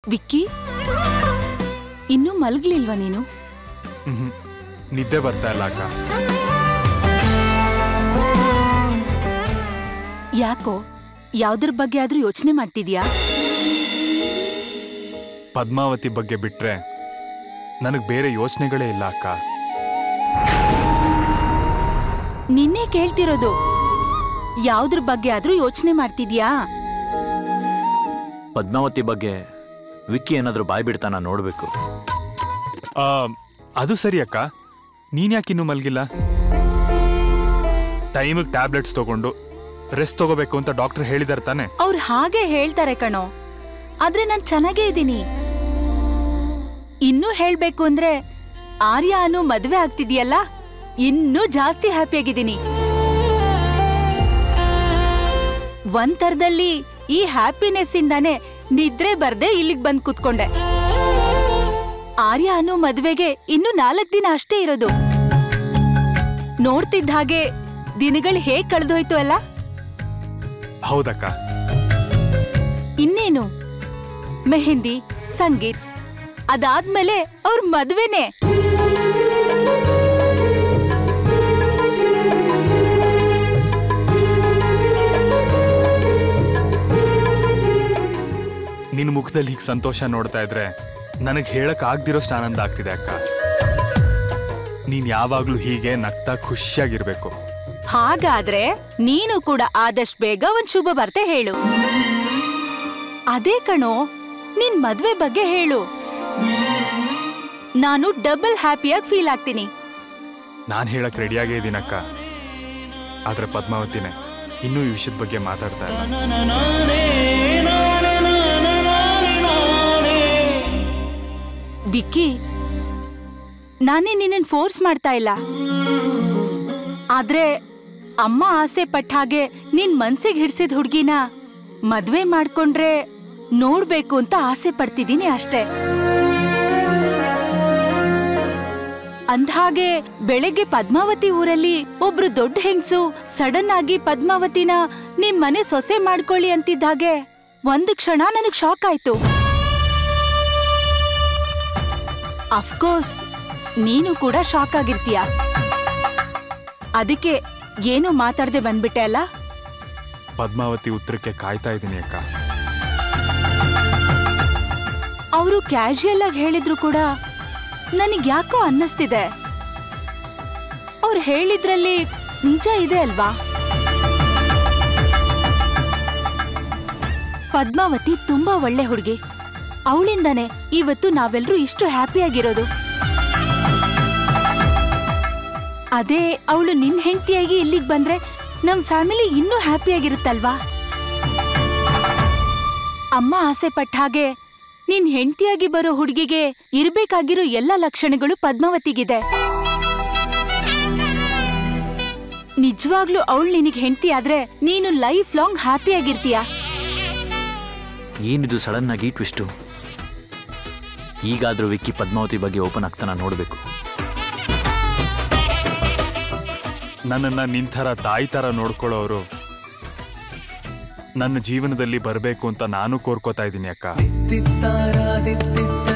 ವಿಕ್ಕಿ ಇನ್ನೂ ಮಲಗ್ಲಿಲ್ವಾ ನೀನು ಮ್ಹೂ. ನಿದ್ದೆ ಬರ್ತಾ ಇಲ್ಲ ಅಕ್ಕ ಯಾಕೋ ಯಾವ್ದ್ರ ಬಗ್ಗೆ ಆದ್ರೂ ಯೋಚನೆ ಮಾಡ್ತಿದ್ಯಾ ಪದ್ಮಾವತಿ ಬಗ್ಗೆ ಬಿಟ್ರೆ ನನಗೆ ಬೇರೆ ಯೋಚನೆಗಳೇ ಇಲ್ಲ ಅಕ್ಕ ನಿನ್ನೆ ಕೇಳ್ತಿರೋದು ಯಾವ್ದ್ರ ಬಗ್ಗೆ ಆದ್ರೂ ಯೋಚನೆ ಮಾಡ್ತಿದ್ಯಾ ಪದ್ಮಾವತಿ ಬಗ್ಗೆ ವಿಕ್ಕಿ ಏನಾದರೂ ಬಾಯ್ ಬಿಡ್ತಾನ ನೋಡಬೇಕು ಆ, ಅದು ಸರಿ ಅಕ್ಕ ನೀನ್ ಯಾಕೆ ಇನ್ನೂ ಮಲಗಿಲ್ಲ ಟೈಮಿಗೆ ಟ್ಯಾಬ್ಲೆಟ್ಸ್ ತಗೊಂಡು ರೆಸ್ಟ್ ತಗೋಬೇಕು ಅಂತ ಡಾಕ್ಟರ್ ಹೇಳಿದಾರೆ ತಾನೆ ಅವ್ರು ಹಾಗೆ ಹೇಳ್ತಾರೆ ಕಣೋ ಆದ್ರೆ ನಾನ್ ಚೆನ್ನಾಗೇ ಇದ್ದೀನಿ ಇನ್ನೂ ಹೇಳ್ಬೇಕು ಅಂದ್ರೆ ಆರ್ಯ ಅನ್ನೋ ಮದ್ವೆ ಆಗ್ತಿದ್ಯಲ್ಲ ಇನ್ನೂ ಜಾಸ್ತಿ ಹ್ಯಾಪಿಯಾಗಿದ್ದೀನಿ ಒಂದ್ ಥರದಲ್ಲಿ ಈ ಹ್ಯಾಪಿನೆಸ್ ಇಂದಾನೆ ನಿದ್ರೆ ಬರ್ದೆ ಇಲ್ಲಿಗ್ ಬಂದ್ ಕೂತ್ಕೊಂಡೆ ಆರ್ಯ ಅನ್ನೋ ಮದ್ವೆಗೆ ಇನ್ನು ನಾಲ್ಕ್ ದಿನ ಅಷ್ಟೇ ಇರೋದು ನೋಡ್ತಿದ್ದ ಹಾಗೆ ದಿನಗಳು ಹೇಗ್ ಕಳೆದೋಯ್ತು ಅಲ್ಲ ಹೌದಕ್ಕ ಇನ್ನೇನು ಮೆಹಂದಿ ಸಂಗೀತ್ ಅದಾದ್ಮೇಲೆ ಅವ್ರ ಮದ್ವೆನೆ ನಿನ್ನ ಮುಖದಲ್ಲಿ ಹೀಗೆ ಸಂತೋಷ ನೋಡ್ತಾ ಇದ್ರೆ ನನಗೆ ಹೇಳಕ್ ಆಗ್ದಿರೋಷ್ಟು ಆನಂದ ಆಗ್ತಿದೆ ಅಕ್ಕ ನೀನ್ ಯಾವಾಗ್ಲೂ ಹೀಗೆ ನಗ್ತಾ ಖುಷಿಯಾಗಿರ್ಬೇಕು ಹಾಗಾದ್ರೆ ನೀನು ಕೂಡ ಆದಷ್ಟು ಬೇಗ ಒಂದ್ ಶುಭ ಬರ್ತೆ ಹೇಳು ಅದೇ ಕಣೋ ನಿನ್ ಮದ್ವೆ ಬಗ್ಗೆ ಹೇಳು ನಾನು ಡಬಲ್ ಹ್ಯಾಪಿಯಾಗಿ ಫೀಲ್ ಆಗ್ತೀನಿ ನಾನು ಹೇಳಕ್ ರೆಡಿಯಾಗೇ ಇದ್ದೀನಕ್ಕ ಆದ್ರೆ ಪದ್ಮಾವತಿನೇ ಇನ್ನೂ ಈ ವಿಷಯದ ಬಗ್ಗೆ ಮಾತಾಡ್ತಾ ಇಲ್ಲ ವಿಕ್ಕಿ ನಾನೇ ನಿನ್ನ ಫೋರ್ಸ್ ಮಾಡ್ತಾ ಇಲ್ಲ ಆದ್ರೆ ಅಮ್ಮ ಆಸೆ ಪಟ್ಟ ಹಾಗೆ ನಿನ್ ಮನ್ಸಿಗೆ ಹಿಡ್ಸಿದ ಹುಡ್ಗಿನ ಮದ್ವೆ ಮಾಡ್ಕೊಂಡ್ರೆ ನೋಡ್ಬೇಕು ಅಂತ ಆಸೆ ಪಡ್ತಿದ್ದೀನಿ ಅಷ್ಟೇ ಅಂದ್ಹಾಗೆ ಬೆಳಗ್ಗೆ ಪದ್ಮಾವತಿ ಊರಲ್ಲಿ ಒಬ್ರು ದೊಡ್ಡ ಹೆಂಗ್ಸು ಸಡನ್ ಆಗಿ ಪದ್ಮಾವತಿನ ನಿಮ್ ಮನೆ ಸೊಸೆ ಮಾಡ್ಕೊಳ್ಳಿ ಅಂತಿದ್ದ ಹಾಗೆ ಒಂದು ಕ್ಷಣ ನನಗ್ ಶಾಕ್ ಆಯ್ತು ಅಫ್ಕೋರ್ಸ್ ನೀನು ಕೂಡ ಶಾಕ್ ಆಗಿರ್ತೀಯ ಅದಕ್ಕೆ ಏನು ಮಾತಾಡದೆ ಬಂದ್ಬಿಟ್ಟೆ ಅಲ್ಲ ಪದ್ಮಾವತಿ ಉತ್ತರಕ್ಕೆ ಕಾಯ್ತಾ ಇದ್ದೀನಿ ಅಕ್ಕ ಅವರು ಕ್ಯಾಶುಯಲ್ ಆಗಿ ಹೇಳಿದ್ರು ಕೂಡ ನನಗ್ ಯಾಕೋ ಅನ್ನಿಸ್ತಿದೆ ಅವ್ರು ಹೇಳಿದ್ರಲ್ಲಿ ನಿಜ ಇದೆ ಅಲ್ವಾ ಪದ್ಮಾವತಿ ತುಂಬಾ ಒಳ್ಳೆ ಹುಡುಗಿ ಅವಳಿಂದಾನೆ ಇವತ್ತು ನಾವೆಲ್ಲರೂ ಇಷ್ಟು ಹ್ಯಾಪಿಯಾಗಿರೋದು ಅದೇ ಅವಳು ನಿನ್ ಹೆಂಡತಿಯಾಗಿ ಇಲ್ಲಿಗೆ ಬಂದ್ರೆ ನಮ್ ಫ್ಯಾಮಿಲಿ ಇನ್ನೂ ಹ್ಯಾಪಿಯಾಗಿರುತ್ತಲ್ವಾ ಅಮ್ಮ ಆಸೆ ಪಟ್ಟ ಹಾಗೆ ನಿನ್ ಹೆಂಡತಿಯಾಗಿ ಬರೋ ಹುಡುಗಿಗೆ ಇರ್ಬೇಕಾಗಿರೋ ಎಲ್ಲ ಲಕ್ಷಣಗಳು ಪದ್ಮಾವತಿಗಿದೆ ನಿಜವಾಗ್ಲೂ ಅವಳು ನಿನಗೆ ಹೆಂಡತಿ ಆದ್ರೆ ನೀನು ಲೈಫ್ ಲಾಂಗ್ ಹ್ಯಾಪಿಯಾಗಿರ್ತೀಯ ಏನಿದು ಸಡನ್ ಆಗಿ ಟ್ವಿಸ್ಟು ಈಗಾದ್ರೂ ವಿಕ್ಕಿ ಪದ್ಮಾವತಿ ಬಗ್ಗೆ ಓಪನ್ ಆಗ್ತಾನ ನೋಡಬೇಕು ನನ್ನನ್ನ ನಿನ್ ಥರ ತಾಯಿ ಥರ ನೋಡ್ಕೊಳ್ಳೋರು ನನ್ನ ಜೀವನದಲ್ಲಿ ಬರಬೇಕು ಅಂತ ನಾನು ಕೋರ್ಕೋತಾ ಇದ್ದೀನಿ ಅಕ್ಕ ತಿತ್ತಾರ ತಿತ್ತಿತ್ತ